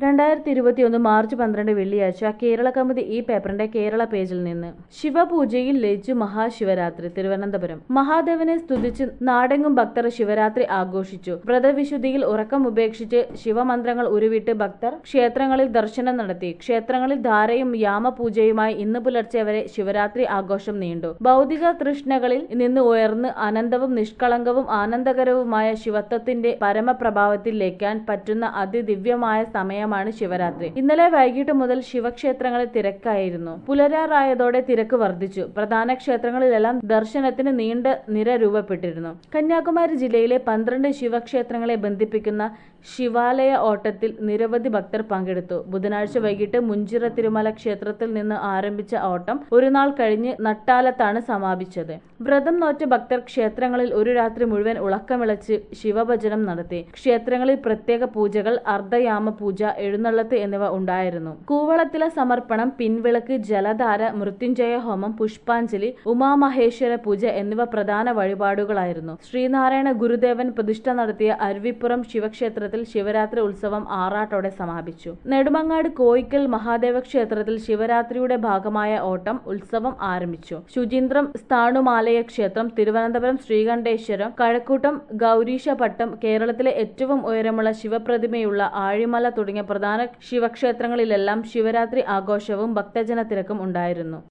രണ്ടായിരത്തി ഇരുപത്തിയൊന്ന് മാർച്ച് പന്ത്രണ്ട് വെള്ളിയാഴ്ച കേരള കൗമുദി ഈ പേപ്പറിന്റെ കേരള പേജിൽ നിന്ന് ശിവപൂജയിൽ ലയിച്ചു മഹാശിവരാത്രി തിരുവനന്തപുരം മഹാദേവനെ സ്തുതിച്ച് നാടെങ്ങും ഭക്തർ ശിവരാത്രി ആഘോഷിച്ചു വ്രതവിശുദ്ധിയിൽ ഉറക്കം ഉപേക്ഷിച്ച് ശിവമന്ത്രങ്ങൾ ഉരുവിട്ട് ഭക്തർ ക്ഷേത്രങ്ങളിൽ ദർശനം നടത്തി ക്ഷേത്രങ്ങളിൽ ധാരയും യാമപൂജയുമായി ഇന്ന് പുലർച്ചെ വരെ ശിവരാത്രി ആഘോഷം നീണ്ടു ഭൗതിക തൃഷ്ണകളിൽ നിന്ന് ഉയർന്ന് അനന്തവും നിഷ്കളങ്കവും ആനന്ദകരവുമായ ശിവത്വത്തിന്റെ പരമപ്രഭാവത്തിൽ ലയിക്കാൻ പറ്റുന്ന അതിദിവ്യമായ സമയമാണ് ശിവരാത്രി ഇന്നലെ വൈകിട്ട് മുതൽ ശിവക്ഷേത്രങ്ങളിൽ തിരക്കായിരുന്നു പുലരാറായതോടെ തിരക്ക് വർദ്ധിച്ചു പ്രധാന ക്ഷേത്രങ്ങളിലെല്ലാം ദർശനത്തിന് നീണ്ട നിര രൂപപ്പെട്ടിരുന്നു കന്യാകുമാരി ജില്ലയിലെ പന്ത്രണ്ട് ശിവക്ഷേത്രങ്ങളെ ബന്ധിപ്പിക്കുന്ന ശിവാലയ ഓട്ടത്തിൽ നിരവധി ഭക്തർ പങ്കെടുത്തു ബുധനാഴ്ച വൈകിട്ട് മുഞ്ചിറ തിരുമല ക്ഷേത്രത്തിൽ നിന്ന് ആരംഭിച്ച ഓട്ടം ഒരു നാൾ കഴിഞ്ഞ് നട്ടാലത്താണ് സമാപിച്ചത് വ്രതം നോറ്റ ഭക്തർ ക്ഷേത്രങ്ങളിൽ ഒരു രാത്രി മുഴുവൻ ഉളക്കമിളച്ച് ശിവഭജനം നടത്തി ക്ഷേത്രങ്ങളിൽ പ്രത്യേക പൂജകൾ അർദ്ധയാമ പൂജ എഴുന്നള്ളത്ത് എന്നിവ ഉണ്ടായിരുന്നു കൂവളത്തിലെ സമർപ്പണം പിൻവിളക്ക് ജലധാര മൃത്യുഞ്ജയ ഹോമം പുഷ്പാഞ്ജലി ഉമാമഹേശ്വര പൂജ എന്നിവ പ്രധാന വഴിപാടുകളായിരുന്നു ശ്രീനാരായണ ഗുരുദേവൻ പ്രതിഷ്ഠ നടത്തിയ അരുവിപ്പുറം ശിവക്ഷേത്രത്തിൽ ശിവരാത്രി ഉത്സവം ആറാട്ടോടെ സമാപിച്ചു നെടുമങ്ങാട് കോയിക്കൽ മഹാദേവ ക്ഷേത്രത്തിൽ ശിവരാത്രിയുടെ ഭാഗമായ ഓട്ടം ഉത്സവം ആരംഭിച്ചു ശുചീന്ദ്രം സ്ഥാണുമാലയ ക്ഷേത്രം തിരുവനന്തപുരം ശ്രീകണ്ഠേശ്വരം കഴക്കൂട്ടം ഗൗരീശപട്ടം കേരളത്തിലെ ഏറ്റവും ഉയരമുള്ള ശിവപ്രതിമയുള്ള ആഴിമല തുടങ്ങിയ പ്രധാന ശിവക്ഷേത്രങ്ങളിലെല്ലാം ശിവരാത്രി ആഘോഷവും ഭക്തജന തിരക്കും ഉണ്ടായിരുന്നു